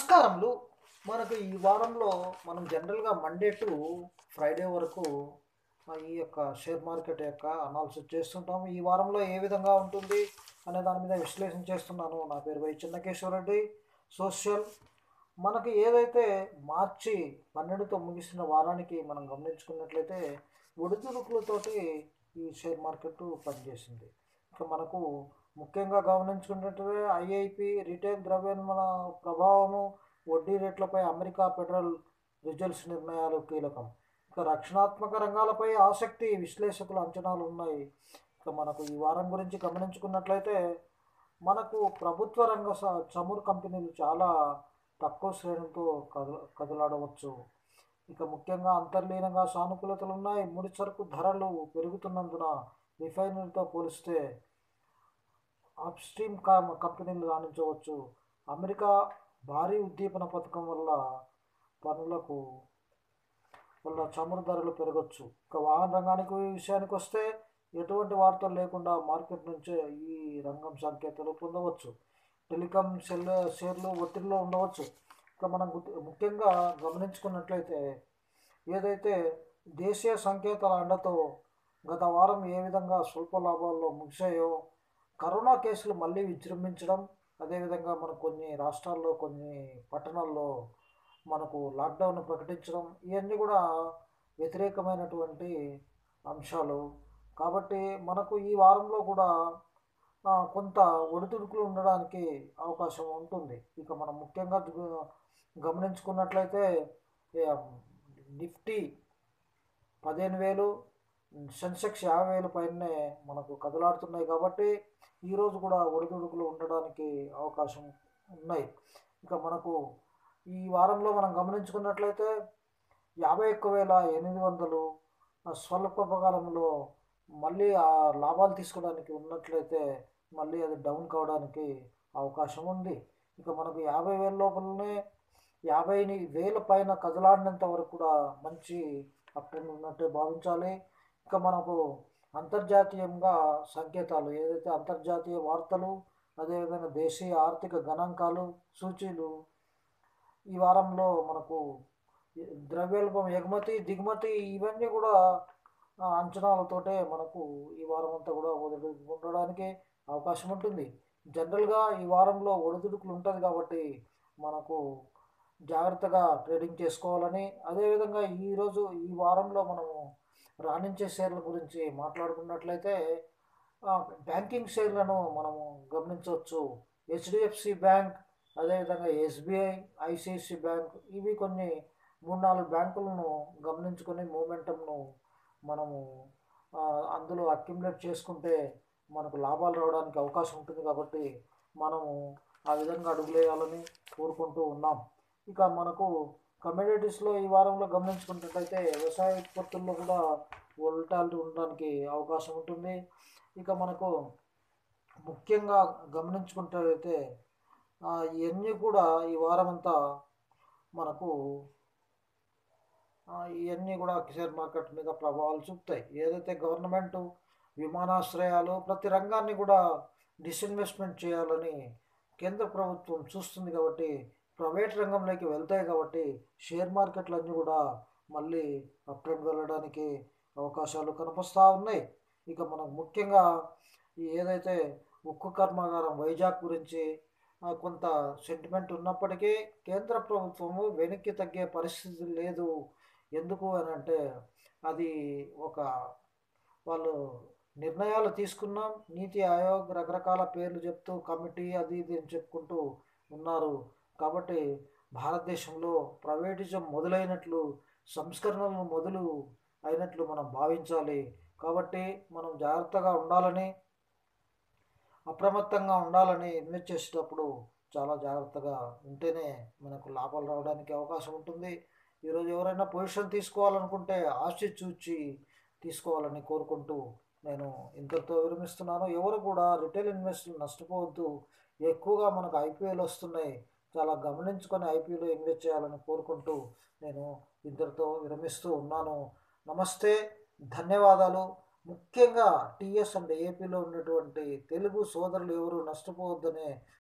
నమస్కారములు మనకు ఈ వారంలో మనం జనరల్గా మండే టు ఫ్రైడే వరకు ఆ, ఈ యొక్క షేర్ మార్కెట్ యొక్క అనాలిసిస్ చేస్తుంటాము ఈ వారంలో ఏ విధంగా ఉంటుంది అనే దాని మీద విశ్లేషణ చేస్తున్నాను నా పేరు వై చిన్నకేశ్వరరెడ్డి సోషల్ మనకి ఏదైతే మార్చి పన్నెండుతో ముగిసిన వారానికి మనం గమనించుకున్నట్లయితే ఒడిదుడుకులతోటి ఈ షేర్ మార్కెట్ పనిచేసింది ఇక మనకు ముఖ్యంగా గమనించుకున్నట్లయితే ఐఐపి రిటైల్ ద్రవ్యోల్బణ ప్రభావము వడ్డీ రేట్లపై అమెరికా ఫెడరల్ రిజల్ట్స్ నిర్ణయాలు కీలకం ఇక రక్షణాత్మక రంగాలపై ఆసక్తి విశ్లేషకుల అంచనాలు ఉన్నాయి ఇక మనకు ఈ వారం గురించి గమనించుకున్నట్లయితే మనకు ప్రభుత్వ రంగ స- చమురు కంపెనీలు చాలా తక్కువ శ్రేణులతో కదల కదలాడవచ్చు ఇక ముఖ్యంగా అంతర్లీనంగా సానుకూలతలు ఉన్నాయి ముడి సరుకు ధరలు పెరుగుతున్నందున రిఫైనరీతో పోలిస్తే అప్స్ట్రీమ్ కం- కంపెనీలు రాణించవచ్చు అమెరికా భారీ ఉద్దీపన పథకం వల్ల పనులకు వల్ల చమురు ధరలు పెరగచ్చు ఇక వాహన రంగానికి విషయానికి వస్తే ఎటువంటి వార్తలు లేకుండా మార్కెట్ నుంచే ఈ రంగం సంకేతాలు పొందవచ్చు టెలికాం సెల్ షేర్లు ఒత్తిడిలో ఉండవచ్చు ఇక మనం గుర్తు- ముఖ్యంగా గమనించుకున్నట్లయితే ఏదైతే దేశీయ సంకేతాల అండతో గత వారం ఏ విధంగా స్వల్ప లాభాల్లో ముగిశాయో కరోనా కేసులు మళ్ళీ విజృంభించడం అదేవిధంగా మనకు కొన్ని రాష్ట్రాల్లో కొన్ని పట్టణాల్లో మనకు లాక్డౌన్ ప్రకటించడం ఇవన్నీ కూడా వ్యతిరేకమైనటువంటి అంశాలు కాబట్టి మనకు ఈ వారంలో కూడా ఆ, కొంత ఒడిదుడుకులు ఉండడానికి అవకాశం ఉంటుంది ఇక మనం ముఖ్యంగా గు- గమనించుకున్నట్లయితే ఏ, నిఫ్టీ పదిహేను వేలు సెన్సెక్స్ యాభై వేలు పైనే మనకు కదలాడుతున్నాయి కాబట్టి ఈరోజు కూడా ఒడిదుడుకులు ఉండడానికి అవకాశం ఉన్నాయి ఇక మనకు ఈ వారంలో మనం గమనించుకున్నట్లయితే యాభై ఒక్క వేల ఎనిమిది వందలు ఆ స్వల్ప కాలంలో మళ్ళీ ఆ లాభాలు తీసుకోవడానికి ఉన్నట్లయితే మళ్ళీ అది డౌన్ కావడానికి అవకాశం ఉంది ఇక మనకు యాభై వేల లోపలనే యాభై వేల పైన కదలాడినంత వరకు కూడా మంచి అప్ ట్రెండ్ ఉన్నట్టే భావించాలి ఇక మనకు అంతర్జాతీయంగా సంకేతాలు ఏదైతే అంతర్జాతీయ వార్తలు అదేవిధంగా దేశీయ ఆర్థిక గణాంకాలు సూచీలు ఈ వారంలో మనకు ద్రవ్యోల్బం ఎగుమతి దిగుమతి ఇవన్నీ కూడా ఆ, అంచనాలతోటే మనకు ఈ వారం అంతా కూడా ఒడిదుడుకు ఉండడానికి అవకాశం ఉంటుంది జనరల్గా ఈ వారంలో ఒడిదుడుకులు ఉంటుంది కాబట్టి మనకు జాగ్రత్తగా ట్రేడింగ్ చేసుకోవాలని అదేవిధంగా ఈరోజు ఈ వారంలో మనము రాణించే షేర్ల గురించి మాట్లాడుకున్నట్లయితే ఆ, బ్యాంకింగ్ షేర్లను మనము గమనించవచ్చు హెచ్డిఎఫ్సి బ్యాంక్ అదేవిధంగా ఎస్బీఐ ఐసిఐసి బ్యాంక్ ఇవి కొన్ని మూడు నాలుగు బ్యాంకులను గమనించుకొని మూమెంటంను మనము ఆ, అందులో అక్యుములేట్ చేసుకుంటే మనకు లాభాలు రావడానికి అవకాశం ఉంటుంది కాబట్టి మనము ఆ విధంగా అడుగులేయాలని కోరుకుంటూ ఉన్నాం ఇక మనకు కమ్యూనిటీస్లో ఈ వారంలో గమనించుకున్నట్లయితే వ్యవసాయ ఉత్పత్తుల్లో కూడా వోల్టాలిటీ ఉండడానికి అవకాశం ఉంటుంది ఇక మనకు ముఖ్యంగా గమనించుకుంటే ఇవన్నీ కూడా ఈ వారం అంతా మనకు ఆ, ఇవన్నీ కూడా షేర్ మార్కెట్ మీద ప్రభావాలు చూపుతాయి ఏదైతే గవర్నమెంట్ విమానాశ్రయాలు ప్రతి రంగాన్ని కూడా డిస్ఇన్వెస్ట్మెంట్ చేయాలని కేంద్ర ప్రభుత్వం చూస్తుంది కాబట్టి ప్రైవేట్ రంగంలోకి వెళ్తాయి కాబట్టి షేర్ మార్కెట్లు అన్నీ కూడా మళ్ళీ అప్ ట్రెండ్ వెళ్ళడానికి అవకాశాలు కనిపిస్తూ ఉన్నాయి ఇక మనకు ముఖ్యంగా ఈ ఏదైతే ఉక్కు కర్మాగారం వైజాగ్ గురించి ఆ, కొంత సెంటిమెంట్ ఉన్నప్పటికీ కేంద్ర ప్రభుత్వము వెనక్కి తగ్గే పరిస్థితి లేదు ఎందుకు అని అంటే అది ఒక వాళ్ళు నిర్ణయాలు తీసుకున్నాం నీతి ఆయోగ్ రకరకాల పేర్లు చెప్తూ కమిటీ అది ఇది అని చెప్పుకుంటూ ఉన్నారు కాబట్టి భారతదేశంలో ప్రైవేటిజం మొదలైనట్లు సంస్కరణలు మొదలు అయినట్లు మనం భావించాలి కాబట్టి మనం జాగ్రత్తగా ఉండాలని అప్రమత్తంగా ఉండాలని ఇన్వెస్ట్ చేసేటప్పుడు చాలా జాగ్రత్తగా ఉంటేనే మనకు లాభాలు రావడానికి అవకాశం ఉంటుంది ఈరోజు ఎవరైనా పొజిషన్ తీసుకోవాలనుకుంటే ఆశ చూచి తీసుకోవాలని కోరుకుంటూ నేను ఇంతటితో విరమిస్తున్నాను ఎవరు కూడా రిటైల్ ఇన్వెస్టర్లు నష్టపోవద్దు ఎక్కువగా మనకు ఐపీఎల్ వస్తున్నాయి చాలా గమనించుకొని ఐపీఎల్ ఇన్వెస్ట్ చేయాలని కోరుకుంటూ నేను ఇంతటితో విరమిస్తూ ఉన్నాను నమస్తే ధన్యవాదాలు ముఖ్యంగా టీఎస్ అండ్ ఏపీలో ఉన్నటువంటి తెలుగు సోదరులు ఎవరు నష్టపోవద్దనే